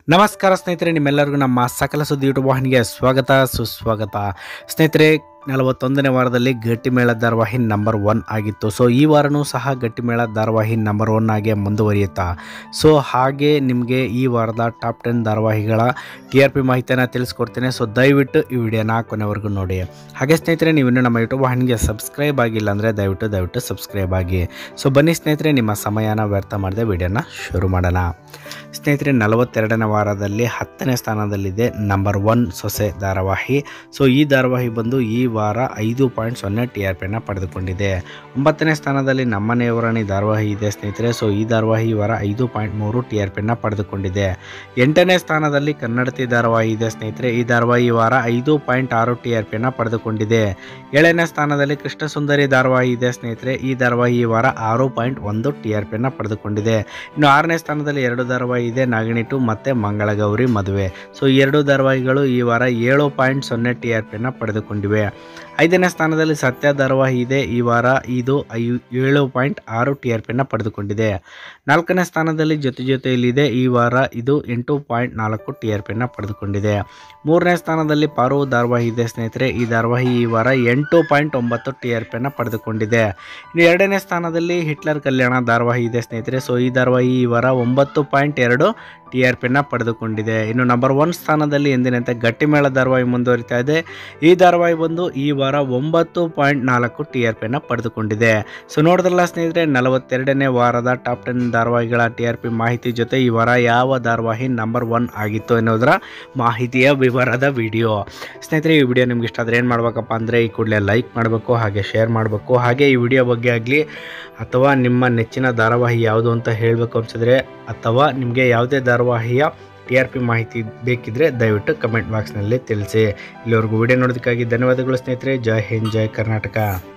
ನಮಸ್ಕಾರ ಸ್ನೇಹಿತರೆ ನಿಮ್ಮೆಲ್ಲರಿಗೂ ನಮ್ಮ ಸಕಲ ಸುದ್ದಿ ಯೂಟ್ಯೂಬ್ ವಾಹಿನಿಗೆ ಸ್ವಾಗತ ಸುಸ್ವಾಗತ ಸ್ನೇಹಿತರೆ ನಲವತ್ತೊಂದನೇ ವಾರದಲ್ಲಿ ಗಟ್ಟಿಮೇಳ ಧಾರಾವಾಹಿ ನಂಬರ್ ಒನ್ ಆಗಿತ್ತು ಸೊ ಈ ವಾರನೂ ಸಹ ಗಟ್ಟಿಮೇಳ ಧಾರಾವಾಹಿ ನಂಬರ್ ಒನ್ ಆಗಿ ಮುಂದುವರಿಯುತ್ತಾ ಸೊ ಹಾಗೆ ನಿಮಗೆ ಈ ವಾರದ ಟಾಪ್ ಟೆನ್ ಧಾರಾವಾಹಿಗಳ ಟಿ ಆರ್ ಪಿ ಮಾಹಿತಿಯನ್ನು ತಿಳಿಸ್ಕೊಡ್ತೇನೆ ಸೊ ದಯವಿಟ್ಟು ಈ ವಿಡಿಯೋನ ಕೊನೆವರೆಗೂ ನೋಡಿ ಹಾಗೆ ಸ್ನೇಹಿತರೆ ನೀವು ಇನ್ನೂ ನಮ್ಮ ಯೂಟ್ಯೂಬ್ ವಾಹಿನಿಗೆ ಸಬ್ಸ್ಕ್ರೈಬ್ ಆಗಿಲ್ಲ ಅಂದರೆ ದಯವಿಟ್ಟು ದಯವಿಟ್ಟು ಸಬ್ಸ್ಕ್ರೈಬ್ ಆಗಿ ಸೊ ಬನ್ನಿ ಸ್ನೇಹಿತರೆ ನಿಮ್ಮ ಸಮಯನ ವ್ಯರ್ಥ ಮಾಡದೆ ವಿಡಿಯೋನ ಶುರು ಮಾಡೋಣ ಸ್ನೇಹಿತರೆ ನಲವತ್ತೆರಡನೇ ವಾರದಲ್ಲಿ ಹತ್ತನೇ ಸ್ಥಾನದಲ್ಲಿದೆ ನಂಬರ್ ಒನ್ ಸೊಸೆ ಧಾರಾವಾಹಿ ಸೊ ಈ ಧಾರಾವಾಹಿ ಬಂದು ಈ ವಾರ ಐದು ಪಾಯಿಂಟ್ ಸೊನ್ನೆ ಟಿ ಆರ್ ಪಿಯನ್ನು ಪಡೆದುಕೊಂಡಿದೆ ಒಂಬತ್ತನೇ ಸ್ಥಾನದಲ್ಲಿ ನಮ್ಮನೆಯವರಣಿ ಧಾರಾವಾಹಿ ಇದೆ ಸ್ನೇಹಿತರೆ ಸೊ ಈ ಧಾರಾವಾಹಿ ಈ ವಾರ ಐದು ಪಾಯಿಂಟ್ ಮೂರು ಟಿ ಆರ್ ಪಿಯನ್ನು ಪಡೆದುಕೊಂಡಿದೆ ಎಂಟನೇ ಸ್ಥಾನದಲ್ಲಿ ಕನ್ನಡತಿ ಧಾರಾವಾಹಿ ಇದೆ ಸ್ನೇಹಿತರೆ ಈ ಧಾರಾವಾಹಿ ಈ ವಾರ ಐದು ಪಾಯಿಂಟ್ ಆರು ಟಿ ಆರ್ ಪಿಯನ್ನು ಪಡೆದುಕೊಂಡಿದೆ ಏಳನೇ ಸ್ಥಾನದಲ್ಲಿ ಕೃಷ್ಣ ಸುಂದರಿ ಧಾರಾವಾಹಿ ಇದೆ ಸ್ನೇಹಿತರೆ ಈ ಧಾರಾವಾಹಿ ಈ ವಾರ ಆರು ಪಾಯಿಂಟ್ ಒಂದು ಟಿ ಆರ್ ಪಿಯನ್ನು ಪಡೆದುಕೊಂಡಿದೆ ಇನ್ನು ಆರನೇ ಸ್ಥಾನದಲ್ಲಿ ಎರಡು ಧಾರಾವಾಹಿ ಇದೆ ನಾಗಿಣಿ ಟು ಮತ್ತು ಮಂಗಳಗೌರಿ ಮದುವೆ ಸೊ ಈ ಎರಡು ಧಾರಾವಾಹಿಗಳು ಈ ವಾರ ಏಳು ಪಾಯಿಂಟ್ ಸೊನ್ನೆ ಟಿ ಆರ್ ಪಿಯನ್ನು ಪಡೆದುಕೊಂಡಿವೆ ಐದನೇ ಸ್ಥಾನದಲ್ಲಿ ಸತ್ಯ ಧಾರಾವಾಹಿ ಇದೆ ಈ ವಾರ ಇದು ಐ ಏಳು ಪಾಯಿಂಟ್ ಆರು ಟಿ ಆರ್ ಪಿಯನ್ನು ಪಡೆದುಕೊಂಡಿದೆ ನಾಲ್ಕನೇ ಸ್ಥಾನದಲ್ಲಿ ಜೊತೆ ಜೊತೆಯಲ್ಲಿದೆ ಈ ವಾರ ಇದು ಎಂಟು ಪಾಯಿಂಟ್ ನಾಲ್ಕು ಟಿ ಆರ್ ಪಿಯನ್ನು ಪಡೆದುಕೊಂಡಿದೆ ಮೂರನೇ ಸ್ಥಾನದಲ್ಲಿ ಪಾರು ಧಾರಾವಾಹಿ ಇದೆ ಸ್ನೇಹಿತರೆ ಈ ಧಾರಾವಾಹಿ ಈ ವಾರ ಎಂಟು ಪಾಯಿಂಟ್ ಒಂಬತ್ತು ಟಿ ಆರ್ ಪಿಯನ್ನು ಪಡೆದುಕೊಂಡಿದೆ ಇನ್ನು ಎರಡನೇ ಸ್ಥಾನದಲ್ಲಿ ಹಿಟ್ಲರ್ ಕಲ್ಯಾಣ ಧಾರಾವಾಹಿ ಇದೆ ಸ್ನೇಹಿತರೆ ಸೊ ಈ ಧಾರಾವಾಹಿ ಈ ವಾರ ಒಂಬತ್ತು ಪಾಯಿಂಟ್ ಎರಡು ಟಿ ಆರ್ ಪಿನ ಪಡೆದುಕೊಂಡಿದೆ ಇನ್ನು ನಂಬರ್ ಒನ್ ಸ್ಥಾನದಲ್ಲಿ ಎಂದಿನಂತೆ ಗಟ್ಟಿಮೇಳ ಧಾರಾವಾಹಿ ಮುಂದುವರಿತಾ ಇದೆ ಈ ಧಾರಾವಾಹಿ ಬಂದು ಈ ವಾರ ಒಂಬತ್ತು ಪಾಯಿಂಟ್ ನಾಲ್ಕು ಟಿ ಆರ್ ಪಿನ ಪಡೆದುಕೊಂಡಿದೆ ಸೊ ನೋಡಿದ್ರಲ್ಲ ಸ್ನೇಹಿತರೆ ನಲವತ್ತೆರಡನೇ ವಾರದ ಟಾಪ್ ಟೆನ್ ಧಾರಾವಾಹಿಗಳ ಟಿ ಆರ್ ಪಿ ಮಾಹಿತಿ ಜೊತೆ ಈ ವಾರ ಯಾವ ಧಾರಾವಾಹಿ ನಂಬರ್ ಒನ್ ಆಗಿತ್ತು ಅನ್ನೋದರ ಮಾಹಿತಿಯ ವಿವರದ ವಿಡಿಯೋ ಸ್ನೇಹಿತರೆ ಈ ವಿಡಿಯೋ ನಿಮ್ಗೆ ಇಷ್ಟ ಆದರೆ ಏನು ಮಾಡ್ಬೇಕಪ್ಪ ಅಂದರೆ ಈ ಕೂಡಲೇ ಲೈಕ್ ಮಾಡಬೇಕು ಹಾಗೆ ಶೇರ್ ಮಾಡಬೇಕು ಹಾಗೆ ಈ ವಿಡಿಯೋ ಬಗ್ಗೆ ಆಗಲಿ ಅಥವಾ ನಿಮ್ಮ ನೆಚ್ಚಿನ ಧಾರಾವಾಹಿ ಯಾವುದು ಅಂತ ಹೇಳಬೇಕು ಅನಿಸಿದ್ರೆ ಅಥವಾ ನಿಮಗೆ ಯಾವುದೇ ಧಾರಾವಾಹಿಯ ಟಿ ಆರ್ ಪಿ ಮಾಹಿತಿ ಬೇಕಿದ್ದರೆ ದಯವಿಟ್ಟು ಕಮೆಂಟ್ ಬಾಕ್ಸ್ನಲ್ಲಿ ತಿಳಿಸಿ ಇಲ್ಲಿವರೆಗೂ ವಿಡಿಯೋ ನೋಡೋದಕ್ಕಾಗಿ ಧನ್ಯವಾದಗಳು ಸ್ನೇಹಿತರೆ ಜೈ ಹಿಂದ್ ಜೈ ಕರ್ನಾಟಕ